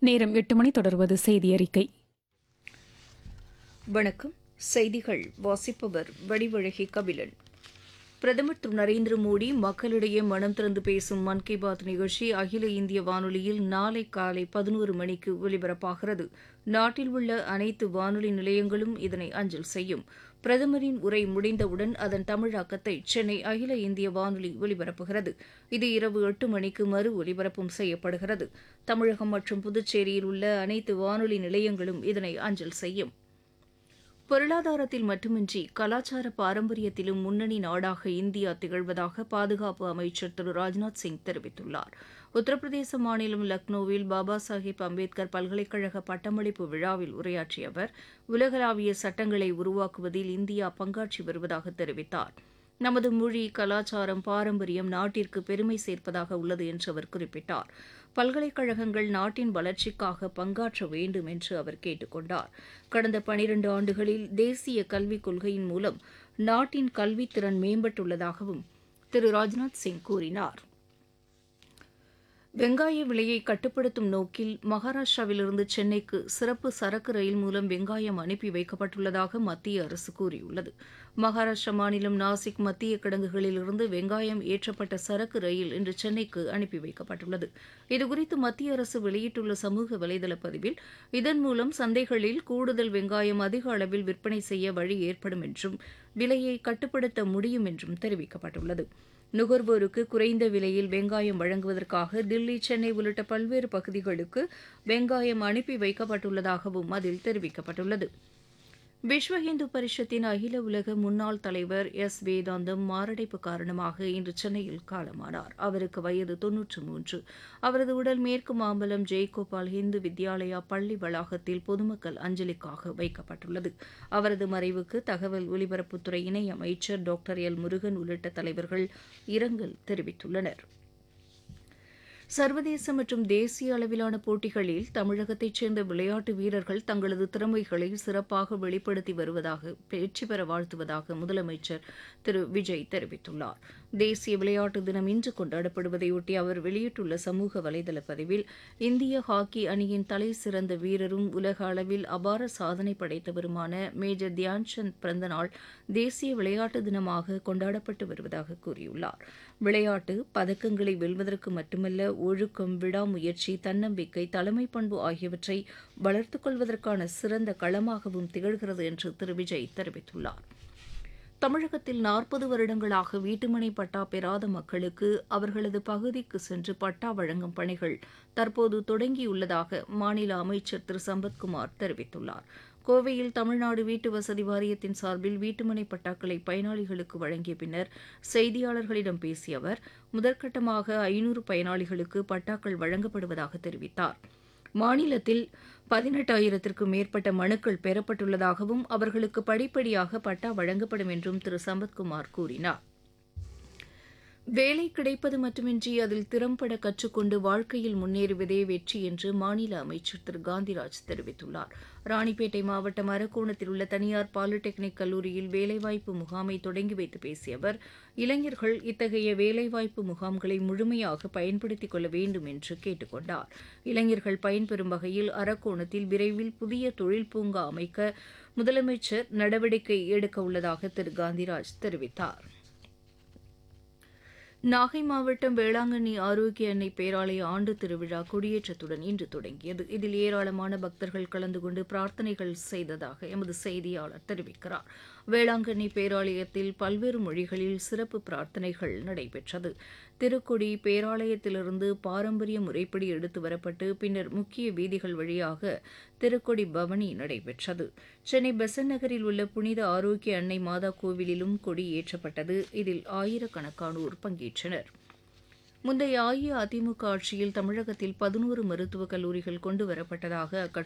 நேரம் எட்டு மணி தொடர்வது செய்தி அறிக்கை வணக்கம் செய்திகள் வாசிப்பவர் வடிவழகி கபிலன் பிரதமர் திரு நரேந்திர மோடி மக்களிடையே மனம் திறந்து பேசும் மன் கி பாத் நிகழ்ச்சி அகில இந்திய வானொலியில் நாளை காலை பதினோரு மணிக்கு ஒலிபரப்பாகிறது நாட்டில் உள்ள அனைத்து வானொலி நிலையங்களும் இதனை அஞ்சல் செய்யும் பிரதமரின் உரை முடிந்தவுடன் அதன் தமிழாக்கத்தை சென்னை அகில இந்திய வானொலி ஒலிபரப்புகிறது இது இரவு எட்டு மணிக்கு மறு ஒலிபரப்பும் செய்யப்படுகிறது தமிழகம் மற்றும் புதுச்சேரியில் உள்ள அனைத்து வானொலி நிலையங்களும் இதனை அஞ்சல் செய்யும் பொருளாதாரத்தில் மட்டுமின்றி கலாச்சார பாரம்பரியத்திலும் முன்னணி நாடாக இந்தியா திகழ்வதாக பாதுகாப்பு அமைச்சர் திரு ராஜ்நாத் சிங் தெரிவித்துள்ளார் உத்தரப்பிரதேச மாநிலம் லக்னோவில் பாபா சாஹேப் அம்பேத்கர் பல்கலைக்கழக பட்டமளிப்பு விழாவில் உரையாற்றிய அவர் உலகளாவிய சட்டங்களை உருவாக்குவதில் இந்தியா பங்காற்றி வருவதாக தெரிவித்தார் நமது மொழி கலாச்சாரம் பாரம்பரியம் நாட்டிற்கு பெருமை சேர்ப்பதாக உள்ளது என்று அவர் குறிப்பிட்டார் பல்கலைக்கழகங்கள் நாட்டின் வளர்ச்சிக்காக பங்காற்ற வேண்டும் என்று அவர் கேட்டுக் கொண்டார் கடந்த பனிரண்டு ஆண்டுகளில் தேசிய கல்விக் கொள்கையின் மூலம் நாட்டின் கல்வித்திறன் மேம்பட்டுள்ளதாகவும் திரு ராஜ்நாத் சிங் கூறினார் வெங்காய விலையை கட்டுப்படுத்தும் நோக்கில் மகாராஷ்டிராவிலிருந்து சென்னைக்கு சிறப்பு சரக்கு ரயில் மூலம் வெங்காயம் அனுப்பி வைக்கப்பட்டுள்ளதாக மத்திய அரசு கூறியுள்ளது மகாராஷ்டிரா மாநிலம் நாசிக் மத்திய கிடங்குகளிலிருந்து வெங்காயம் ஏற்றப்பட்ட சரக்கு ரயில் இன்று சென்னைக்கு அனுப்பி வைக்கப்பட்டுள்ளது இதுகுறித்து மத்திய அரசு வெளியிட்டுள்ள சமூக வலைதள பதிவில் இதன் மூலம் சந்தைகளில் கூடுதல் வெங்காயம் அதிக அளவில் விற்பனை செய்ய வழி ஏற்படும் என்றும் விலையை கட்டுப்படுத்த முடியும் என்றும் தெரிவிக்கப்பட்டுள்ளது நுகர்வோருக்கு குறைந்த விலையில் வெங்காயம் வழங்குவதற்காக தில்லி சென்னை உள்ளிட்ட பல்வேறு பகுதிகளுக்கு வெங்காயம் அனுப்பி வைக்கப்பட்டுள்ளதாகவும் அதில் தெரிவிக்கப்பட்டுள்ளது விஸ்வ இந்து பரிஷத்தின் அகில உலக முன்னாள் தலைவர் எஸ் வேதாந்தம் மாரடைப்பு காரணமாக இன்று சென்னையில் காலமானார் அவருக்கு வயது தொன்னூற்று மூன்று அவரது உடல் மேற்கு மாம்பலம் ஜெய்கோபால் இந்து வித்யாலயா பள்ளி வளாகத்தில் பொதுமக்கள் அஞ்சலிக்காக வைக்கப்பட்டுள்ளது அவரது மறைவுக்கு தகவல் ஒலிபரப்புத்துறை இணை அமைச்சர் டாக்டர் எல் முருகன் உள்ளிட்ட தலைவர்கள் இரங்கல் தெரிவித்துள்ளனா் சர்வதேச மற்றும் தேசிய அளவிலான போட்டிகளில் தமிழகத்தைச் சேர்ந்த விளையாட்டு வீரர்கள் தங்களது திறமைகளை சிறப்பாக வெளிப்படுத்தி வருவதாக வெற்றி பெற வாழ்த்துவதாக முதலமைச்சர் திரு விஜய் தெரிவித்துள்ளார் தேசிய விளையாட்டு தினம் இன்று கொண்டாடப்படுவதையொட்டி அவர் வெளியிட்டுள்ள சமூக வலைதள பதிவில் இந்திய ஹாக்கி அணியின் தலை சிறந்த வீரரும் உலக அளவில் அபார சாதனை படைத்தவருமான மேஜர் தியான்சந்த் பிறந்தநாள் தேசிய விளையாட்டு தினமாக கொண்டாடப்பட்டு வருவதாக கூறியுள்ளார் விளையாட்டு பதக்கங்களை வெல்வதற்கு மட்டுமல்ல ஒழுக்கம் விடாமுயற்சி தன்னம்பிக்கை தலைமை பண்பு ஆகியவற்றை வளர்த்துக் கொள்வதற்கான சிறந்த களமாகவும் திகழ்கிறது என்று திரு விஜய் தெரிவித்துள்ளார் தமிழகத்தில் நாற்பது வருடங்களாக வீட்டுமனை பட்டா பெறாத மக்களுக்கு அவர்களது பகுதிக்கு சென்று பட்டா வழங்கும் பணிகள் தற்போது தொடங்கியுள்ளதாக மாநில அமைச்சர் திரு சம்பத்குமார் தெரிவித்துள்ளார் கோவையில் தமிழ்நாடு வீட்டு வசதி வாரியத்தின் சார்பில் வீட்டுமனை பட்டாக்களை பயனாளிகளுக்கு வழங்கிய பின்னர் செய்தியாளர்களிடம் பேசிய அவர் முதற்கட்டமாக ஐநூறு பயனாளிகளுக்கு பட்டாக்கள் வழங்கப்படுவதாக தெரிவித்தார் மாநிலத்தில் பதினெட்டாயிரத்திற்கும் மேற்பட்ட மனுக்கள் பெறப்பட்டுள்ளதாகவும் அவர்களுக்கு படிப்படியாக பட்டா வழங்கப்படும் என்றும் திரு சம்பத்குமார் கூறினார் வேலை கிடைப்பது மட்டுமின்றி அதில் திறம்பட கற்றுக்கொண்டு வாழ்க்கையில் முன்னேறுவதே வெற்றி என்று மாநில அமைச்சர் திரு காந்திராஜ் தெரிவித்துள்ளார் ராணிப்பேட்டை மாவட்டம் அரக்கோணத்தில் உள்ள தனியார் பாலிடெக்னிக் கல்லூரியில் வேலைவாய்ப்பு முகாமை தொடங்கி வைத்து பேசிய அவர் இளைஞர்கள் இத்தகைய வேலைவாய்ப்பு முகாம்களை முழுமையாக பயன்படுத்திக் கொள்ள வேண்டும் என்று கேட்டுக் கொண்டார் இளைஞர்கள் பயன்பெறும் வகையில் அரக்கோணத்தில் விரைவில் புதிய தொழில் பூங்கா அமைக்க முதலமைச்சர் நடவடிக்கை எடுக்க உள்ளதாக திரு காந்திராஜ் தெரிவித்தார் நாகை மாவட்டம் வேளாங்கண்ணி ஆரோக்கிய அன்னை பேராலய ஆண்டு திருவிழா கொடியேற்றத்துடன் இன்று தொடங்கியது இதில் ஏராளமான பக்தர்கள் கலந்து கொண்டு பிரார்த்தனைகள் செய்ததாக எமது செய்தியாளர் தெரிவிக்கிறார் வேளாங்கண்ணி பேராலயத்தில் பல்வேறு மொழிகளில் சிறப்பு பிரார்த்தனைகள் நடைபெற்றது திருக்கொடி பேராலயத்திலிருந்து பாரம்பரிய முறைப்படி எடுத்து வரப்பட்டு பின்னர் முக்கிய வீதிகள் வழியாக திருக்கொடி பவனி நடைபெற்றது சென்னை பெசன் நகரில் உள்ள புனித ஆரோக்கிய அன்னை மாதா கோவிலிலும் கொடி ஏற்றப்பட்டது இதில் ஆயிரக்கணக்கானோர் பங்கேற்றனர் முந்தைய அஇஅதிமுக ஆட்சியில் தமிழகத்தில் பதினோரு மருத்துவக் கல்லூரிகள் கொண்டு வரப்பட்டதாக அக்கட்சி